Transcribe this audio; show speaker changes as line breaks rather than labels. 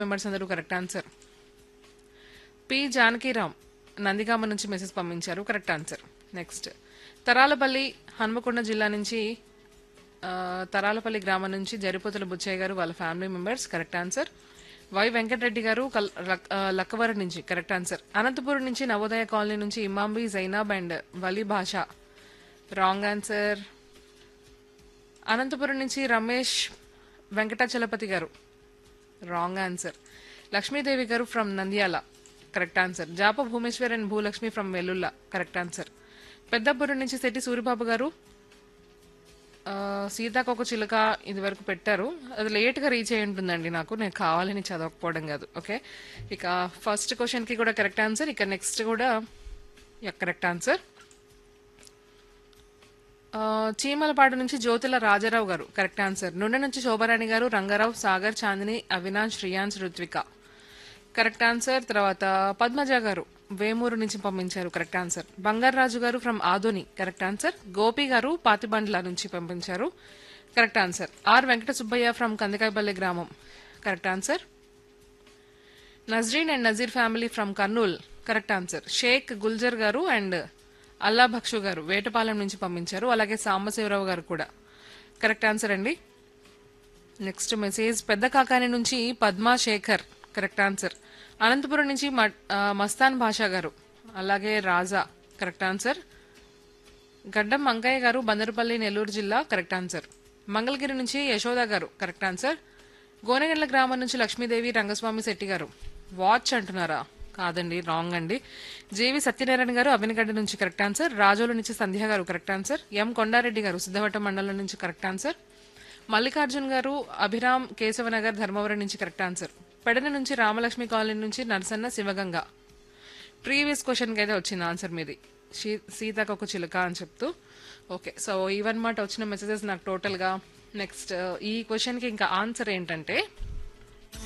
members అందరూ correct answer P Janakiram Nandigama నుంచి message పంపించారు correct answer next Tharalapalli Hanmakonda జిల్లా నుంచి ఆ, తరాలపల్లి గ్రామం నుంచి జరిపోతుల బుచ్చయ్య గారు వాళ్ళ family members correct answer Y Venkatareddy garu కల్- లక్- ఆ, లక్కవరం నుంచి కరెక్ట్ ఆన్సర్ అనంతపురం నుంచి నవోదయ కాలనీ నుంచి ఇమాంబి జైనాబ్ అండ్ వలి భాష రాంగ్ ఆన్సర్ అనంతపురం నుంచి రమేష్ వెంకటాచలపతి గారు wrong answer Lakshmidevi garu from Nandyala correct answer Japa Bhumeshwar and Bhulakshmi from Vellulla correct answer Peddapuram నుంచి శెట్టి సూరిబాబు గారు ఆ, సీతాకొక చిలుక ఇది వరకు పెట్టారు అది లేట్ గా రీచ్ అయి ఉంటుందండి నాకు నేను కావాలని చదవకపోవడం కాదు ఓకే ఇక ఫస్ట్ క్వశ్చన్ కి కూడా కరెక్ట్ ఆన్సర్ ఇక నెక్స్ట్ కూడా కరెక్ట్ ఆన్సర్ ఆ, చీమలపాడు నుంచి జ్యోతుల రాజారావు గారు కరెక్ట్ ఆన్సర్ నుండి నుంచి శోభారాణి గారు రంగారావు సాగర్ చాందిని అవినాష్ శ్రియాన్స్ రుత్విక కరెక్ట్ ఆన్సర్ తర్వాత పద్మజ గారు వేమూరు నుంచి పంపించారు correct answer Bangaraju garu from Adoni correct answer Gopi garu Patibandla నుంచి పంపించారు correct answer R Venkata Subbaiah from Kandikayapalli గ్రామం correct answer Nazreen and Nazeer family from Kurnool correct answer Sheikh Gulzar garu and అల్లా భక్షు గారు వేటపాలెం నుంచి పంపించారు అలాగే సాంబశివరావు గారు కూడా కరెక్ట్ ఆన్సర్ అండి నెక్స్ట్ మెసేజ్ పెద్ద కాకాని నుంచి పద్మా శేఖర్ కరెక్ట్ ఆన్సర్ అనంతపురం నుంచి మ- ఆ, మస్తాన్ భాషా గారు అలాగే రాజా కరెక్ట్ ఆన్సర్ గడ్డం మంకయ్య గారు బందరుపల్లి నెల్లూరు జిల్లా కరెక్ట్ ఆన్సర్ మంగళగిరి నుంచి యశోద గారు కరెక్ట్ ఆన్సర్ గోనెగండ్ల గ్రామం నుంచి లక్ష్మీదేవి రంగస్వామి శెట్టి గారు వాచ్ అంటున్నారా కాదండి రాంగ్ అండి జేవి సత్యనారాయణ గారు అవినగడ్డ నుంచి కరెక్ట్ ఆన్సర్ రాజోలు నుంచి సంధ్య గారు కరెక్ట్ ఆన్సర్ ఎం కొండారెడ్డి గారు సిద్ధవటం మండలం నుంచి కరెక్ట్ ఆన్సర్ మల్లికార్జున్ గారు అభిరామ్ కేశవనగర్ ధర్మవరం నుంచి కరెక్ట్ ఆన్సర్ పెడన నుంచి రామలక్ష్మి కాలనీ నుంచి నరసన్న శివగంగ ప్రీవియస్ క్వశ్చన్కి అయితే వచ్చింది ఆన్సర్ మీది సీ- సీతకొక చిలుక అని చెప్తూ ఓకే సో ఇవన్నమాట వచ్చిన మెసేజెస్ నాకు టోటల్గా నెక్స్ట్ ఈ క్వశ్చన్కి ఇంకా ఆన్సర్ ఏంటంటే